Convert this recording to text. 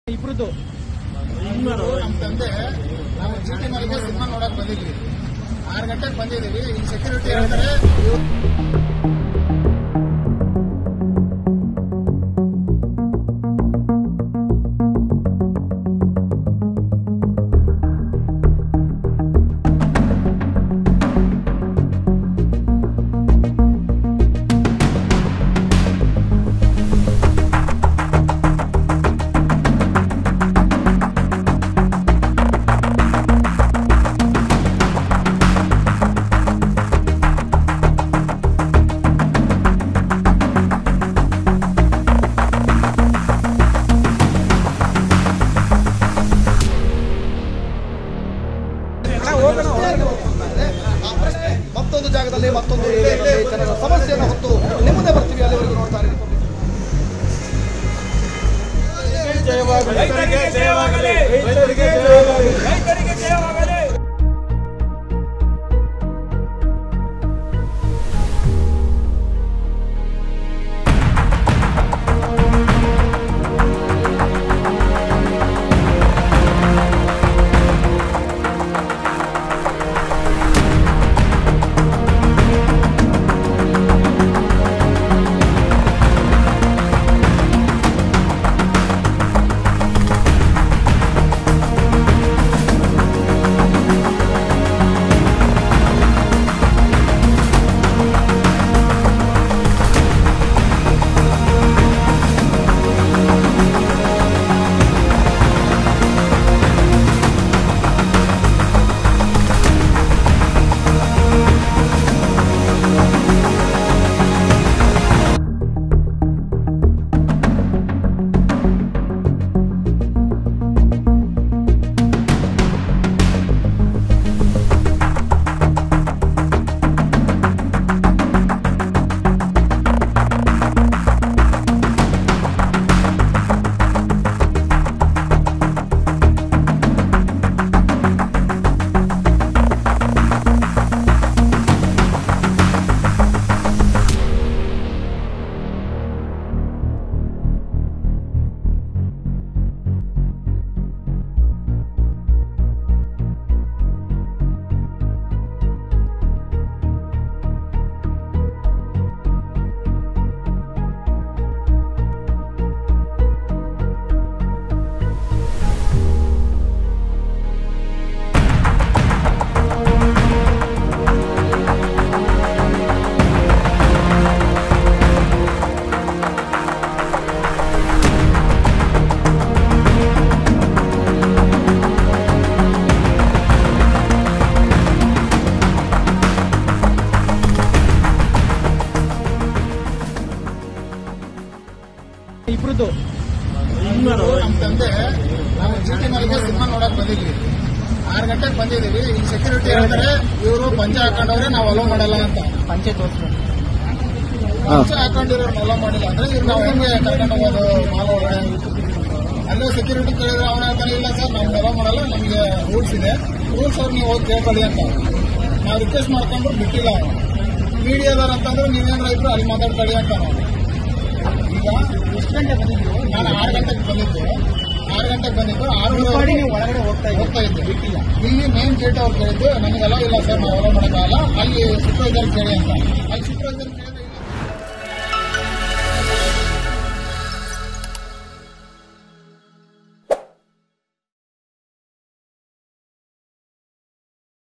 ಇಬ್ರದ್ದು ನಮ್ಮ ತಂದೆ ನಾವು ಚೀಟಿ ಮನೆಗೆ ಸಿನಿಮಾ ನೋಡಕ್ ಬಂದಿದ್ವಿ ಆರು ಗಂಟೆಗೆ ಬಂದಿದ್ದೀವಿ ಈಗ ಸೆಕ್ಯೂರಿಟಿ ಹೇಳ್ತಾರೆ ಮತ್ತೊಂದು ಜಾಗದಲ್ಲಿ ಮತ್ತೊಂದು ಏರಿಯಾದಲ್ಲಿ ಜನರ ಸಮಸ್ಯೆಯನ್ನು ಹೊತ್ತು ನಿಮ್ಮದೇ ಬರ್ತೀವಿ ಅಲ್ಲಿವರೆಗೂ ನೋಡ್ತಾ ಇರಿ ರೈತರಿಗೆ ಜಯವಾಗಲಿ ರೈತರಿಗೆ ಜಯವಾಗಲಿ ರೈತರಿಗೆ ಜಯವಾಗಲಿ ಇಬ್ರದ್ದು ನಮ್ಮ ತಂದೆ ನಾವು ಚೀಟಿ ಮನೆಗೆ ಸಿನಿಮಾ ನೋಡಕ್ ಬಂದಿದ್ವಿ ಆರು ಗಂಟೆಗೆ ಬಂದಿದ್ದೀವಿ ಈಗ ಸೆಕ್ಯೂರಿಟಿ ಹೇಳ್ತಾರೆ ಇವರು ಪಂಚೆ ಹಾಕೊಂಡವ್ರೆ ನಾವು ಅಲೋ ಮಾಡಲ್ಲ ಅಂತ ಪಂಚೆ ತೋರಿಸ್ರು ಪಂಚೆ ಹಾಕೊಂಡಿರೋರು ಅಲೋ ಮಾಡಿಲ್ಲ ಅಂದ್ರೆ ಇವ್ರು ನಾವು ಹೆಂಗೆ ಕರ್ಕೊಂಡು ಹೋಗೋದು ಮಾಲ್ ಒಳಗಡೆ ಅಲ್ಲೇ ಸೆಕ್ಯೂರಿಟಿ ಕೇಳಿದ್ರೆ ಅವನ ಹೇಳ್ತಾನೆ ಇಲ್ಲ ಸರ್ ನಮ್ಗೆ ಅಲೋ ಮಾಡಲ್ಲ ನಮಗೆ ರೂಲ್ಸ್ ಇದೆ ರೂಲ್ಸ್ ಅವ್ರು ನೀವು ಹೋಗಿ ಕೇಳ್ಕೊಳ್ಳಿ ಅಂತ ನಾವು ರಿಕ್ವೆಸ್ಟ್ ಮಾಡ್ಕೊಂಡು ಬಿಟ್ಟಿಲ್ಲ ಅವನು ಮೀಡಿಯಾದವ್ರು ಅಂತಂದ್ರೆ ನೀವೇನ್ ರೈತರು ಅಲ್ಲಿ ಮಾತಾಡ್ಕೊಳ್ಳಿ ಅಂತ ನಾವು ಈಗ ಎಷ್ಟು ಗಂಟೆ ಬಂದಿದ್ರು ನಾನು ಆರು ಗಂಟೆಗೆ ಬಂದಿದ್ದು ಆರು ಗಂಟೆಗೆ ಬಂದಿದ್ದು ಆರು ನೀವು ಒಳಗಡೆ ಹೋಗ್ತಾ ಇದ್ದೀವಿ ಹೋಗ್ತಾ ಇದ್ದೆ ಬಿಟ್ಟಿಲ್ಲ ಇಲ್ಲಿ ಮೇನ್ ಗೇಟ್ ಅವ್ರು ಕೇಳಿದ್ದು ನನಗೆ ಅಲೋ ಇಲ್ಲ ಸರ್ ನಾವು ಅಲೋ ಮಾಡೋಕ್ಕಾಗಲ್ಲ ಅಲ್ಲಿ ಸೂಪರ್ವೈಸರ್ ಕೇಳಿ ಅಂತ ಅಲ್ಲಿ ಸೂಪರ್ವೈಸರ್